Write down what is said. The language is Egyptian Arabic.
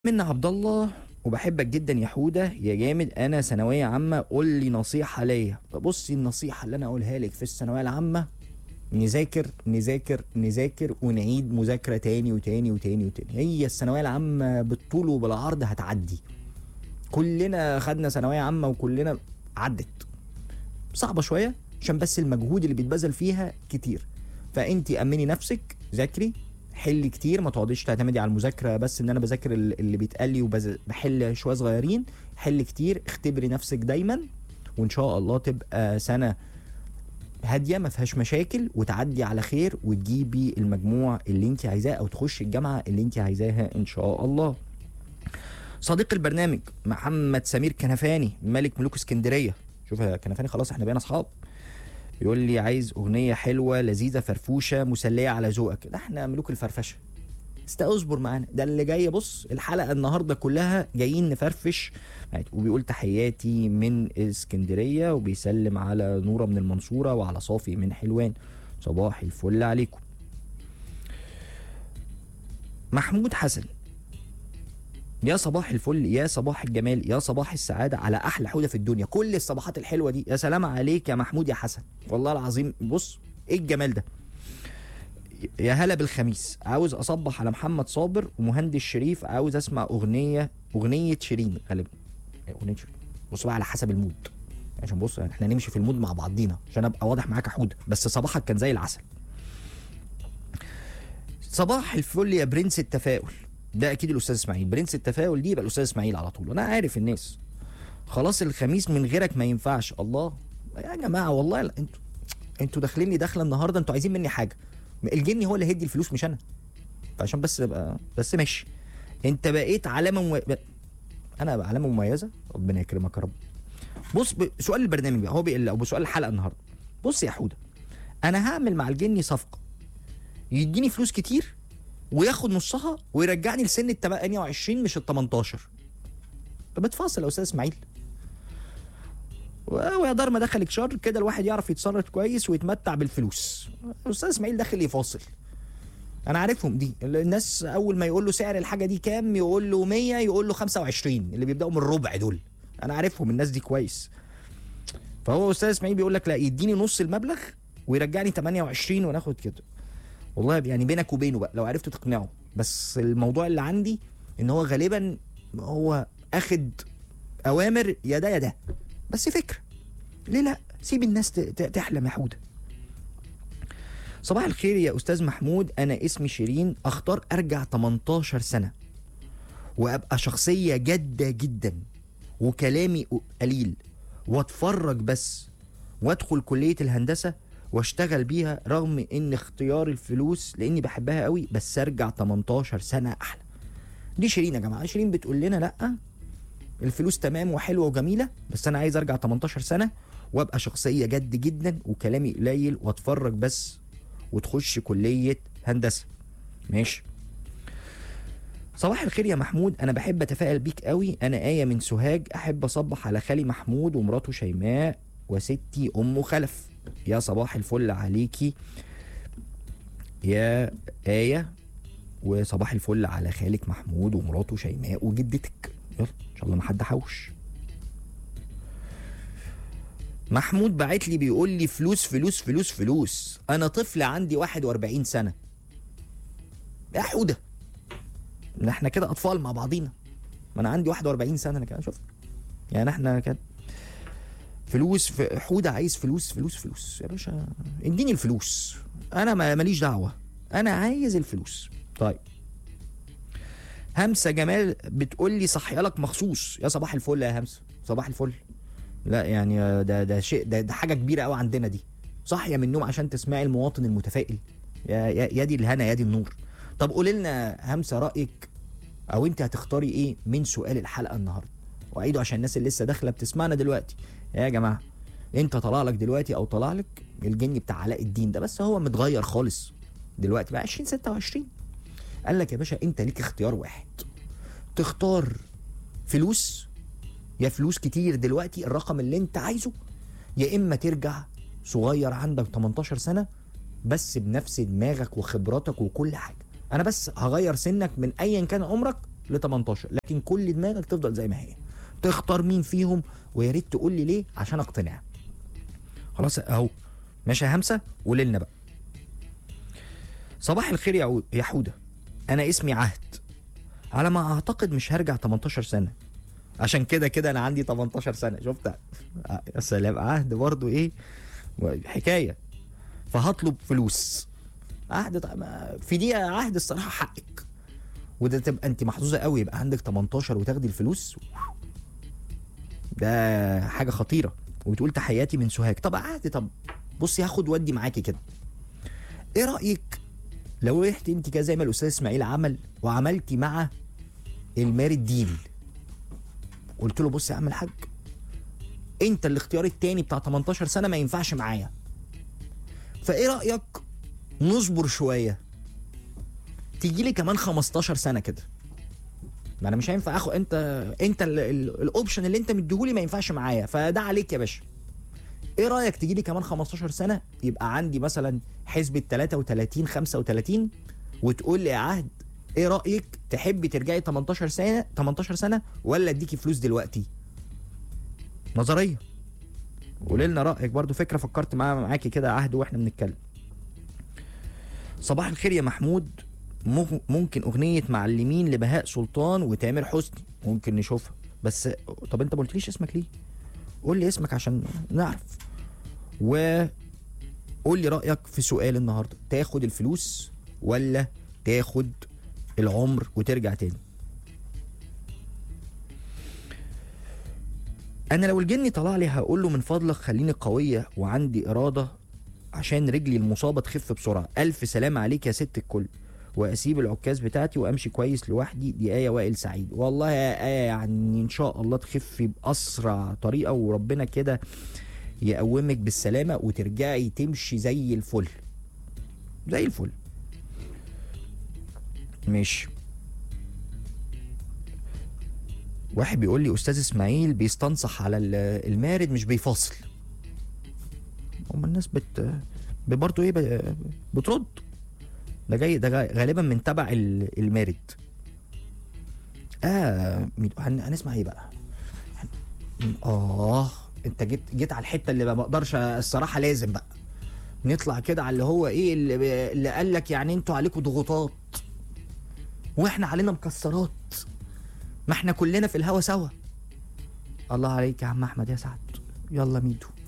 من عبد الله وبحبك جدا يا حوده يا جامد انا ثانويه عامه قول لي نصيحه ليا بصي النصيحه اللي انا اقولها لك في الثانويه العامه نذاكر نذاكر نذاكر ونعيد مذاكره تاني وتاني وتاني وتاني هي الثانويه العامه بالطول وبالعرض هتعدي كلنا خدنا ثانويه عامه وكلنا عدت صعبه شويه عشان بس المجهود اللي بيتبذل فيها كتير فانت امني نفسك ذاكري حل كتير ما تقعديش تعتمدي على المذاكره بس ان انا بذاكر ال- اللي بيتقال لي وبحل شويه صغيرين حل كتير اختبري نفسك دايما وان شاء الله تبقى سنه هاديه ما فيهاش مشاكل وتعدي على خير وتجيبي المجموع اللي انت عايزاه او تخشي الجامعه اللي انت عايزاها ان شاء الله صديق البرنامج محمد سمير كنفاني ملك ملوك اسكندريه شوف يا كنفاني خلاص احنا بقينا اصحاب يقول لي عايز اغنيه حلوه لذيذه فرفوشه مسليه على ذوقك ده احنا ملوك الفرفشه است اصبر معانا ده اللي جاي بص الحلقه النهارده كلها جايين نفرفش معاك. وبيقول تحياتي من اسكندريه وبيسلم على نوره من المنصوره وعلى صافي من حلوان صباح الفل عليكم محمود حسن يا صباح الفل يا صباح الجمال يا صباح السعادة على أحلى حودة في الدنيا كل الصباحات الحلوة دي يا سلام عليك يا محمود يا حسن والله العظيم بص إيه الجمال ده يا هلا بالخميس عاوز أصبح على محمد صابر ومهندس شريف عاوز أسمع أغنية أغنية شيرين غالبا أغنية شيرين بص بقى على حسب المود عشان بص احنا نمشي في المود مع بعضينا عشان ابقى واضح معاك يا حوده بس صباحك كان زي العسل صباح الفل يا برنس التفاؤل ده اكيد الاستاذ اسماعيل برنس التفاؤل دي يبقى الاستاذ اسماعيل على طول انا عارف الناس خلاص الخميس من غيرك ما ينفعش الله يا جماعه والله لا انتوا انتوا داخلين لي داخله النهارده انتوا عايزين مني حاجه الجني هو اللي هيدي الفلوس مش انا فعشان بس ابقى بس ماشي انت بقيت علامه مو... انا أبقى علامه مميزه ربنا يكرمك يا رب بص ب... سؤال البرنامج بقى هو بيقل او بسؤال الحلقه النهارده بص يا حوده انا هعمل مع الجني صفقه يديني فلوس كتير وياخد نصها ويرجعني لسن ال 28 مش ال 18 طب اتفاصل يا استاذ اسماعيل و- ويا دار ما دخلك شر كده الواحد يعرف يتصرف كويس ويتمتع بالفلوس استاذ اسماعيل داخل يفاصل انا عارفهم دي الناس اول ما يقول له سعر الحاجه دي كام يقول له 100 يقول له 25 اللي بيبداوا من الربع دول انا عارفهم الناس دي كويس فهو استاذ اسماعيل بيقول لك لا يديني نص المبلغ ويرجعني 28 وناخد كده والله يعني بينك وبينه بقى لو عرفت تقنعه بس الموضوع اللي عندي ان هو غالبا هو اخد اوامر يا ده يا ده بس فكره ليه لا سيب الناس ت- ت- تحلم يا حوده صباح الخير يا استاذ محمود انا اسمي شيرين اختار ارجع 18 سنه وابقى شخصيه جاده جدا وكلامي قليل واتفرج بس وادخل كليه الهندسه واشتغل بيها رغم ان اختيار الفلوس لاني بحبها قوي بس ارجع 18 سنه احلى دي شيرين يا جماعه شيرين بتقول لنا لا الفلوس تمام وحلوه وجميله بس انا عايز ارجع 18 سنه وابقى شخصيه جد جدا وكلامي قليل واتفرج بس وتخش كليه هندسه ماشي صباح الخير يا محمود انا بحب اتفائل بيك قوي انا ايه من سوهاج احب اصبح على خالي محمود ومراته شيماء وستي ام خلف يا صباح الفل عليكي يا آية وصباح الفل على خالك محمود ومراته شيماء وجدتك يلا ان شاء الله ما حد حوش محمود بعت لي بيقول لي فلوس فلوس فلوس فلوس انا طفل عندي 41 سنة يا حودة إن احنا كده اطفال مع بعضينا ما انا عندي 41 سنة انا كده شفت يعني احنا كده فلوس في حودة عايز فلوس فلوس فلوس يا باشا اديني الفلوس انا ما- ماليش دعوة انا عايز الفلوس طيب همسة جمال بتقول لي صحيالك مخصوص يا صباح الفل يا همسة صباح الفل لا يعني ده ده شيء ده, ده حاجة كبيرة قوي عندنا دي صاحية من النوم عشان تسمعي المواطن المتفائل يا يا, يا دي الهنا يا دي النور طب قولي لنا همسة رأيك او انت هتختاري ايه من سؤال الحلقة النهاردة واعيده عشان الناس اللي لسه داخلة بتسمعنا دلوقتي يا جماعة انت طلع لك دلوقتي او طلع لك الجني بتاع علاء الدين ده بس هو متغير خالص دلوقتي بقى 2026 قال لك يا باشا انت ليك اختيار واحد تختار فلوس يا فلوس كتير دلوقتي الرقم اللي انت عايزه يا اما ترجع صغير عندك 18 سنه بس بنفس دماغك وخبراتك وكل حاجه انا بس هغير سنك من ايا كان عمرك ل 18 لكن كل دماغك تفضل زي ما هي تختار مين فيهم ويا ريت تقول لي ليه عشان اقتنع خلاص اهو ماشي يا همسه قول لنا بقى صباح الخير يا عو- يا حوده انا اسمي عهد على ما اعتقد مش هرجع 18 سنه عشان كده كده انا عندي 18 سنه شفت يا سلام عهد برضو ايه حكايه فهطلب فلوس عهد طيب ما- في دي عهد الصراحه حقك وده تبقى انت محظوظه قوي يبقى عندك 18 وتاخدي الفلوس ده حاجه خطيره وبتقول تحياتي من سوهاج طب عهد طب بصي هاخد ودي معاكي كده ايه رايك لو رحت انت كده زي ما الاستاذ اسماعيل عمل وعملتي مع الماري الديل قلت له بص يا عم الحاج انت الاختيار التاني بتاع 18 سنه ما ينفعش معايا فايه رايك نصبر شويه تيجي لي كمان 15 سنه كده ما انا مش هينفع اخد انت انت ال- ال- الاوبشن اللي انت مديهولي ما ينفعش معايا فده عليك يا باشا ايه رايك تيجي لي كمان 15 سنه يبقى عندي مثلا حسبه 33 35 وتقول لي يا عهد ايه رايك تحبي ترجعي 18 سنه 18 سنه ولا اديكي فلوس دلوقتي نظريه قولي لنا رايك برضو فكره فكرت معاها معاكي كده يا عهد واحنا بنتكلم صباح الخير يا محمود مم- ممكن اغنيه معلمين لبهاء سلطان وتامر حسني ممكن نشوفها بس طب انت ما قلتليش اسمك ليه قول لي اسمك عشان نعرف و قول لي رايك في سؤال النهارده تاخد الفلوس ولا تاخد العمر وترجع تاني انا لو الجني طلع لي هقول له من فضلك خليني قويه وعندي اراده عشان رجلي المصابه تخف بسرعه الف سلام عليك يا ست الكل واسيب العكاز بتاعتي وامشي كويس لوحدي دي ايه وائل سعيد والله يا ايه يعني ان شاء الله تخفي باسرع طريقه وربنا كده يقومك بالسلامه وترجعي تمشي زي الفل زي الفل ماشي واحد بيقول لي استاذ اسماعيل بيستنصح على ال- المارد مش بيفاصل هم الناس بت برضه ايه ب- بترد ده جاي ده جاي غالبا من تبع ال- المارد اه مين- هن- هنسمع ايه بقى هن- اه انت جيت جيت على الحته اللي ما بقدرش الصراحه لازم بقى نطلع كده على اللي هو ايه اللي, اللي قال لك يعني انتوا عليكم ضغوطات واحنا علينا مكسرات ما احنا كلنا في الهوا سوا الله عليك يا عم احمد يا سعد يلا ميدو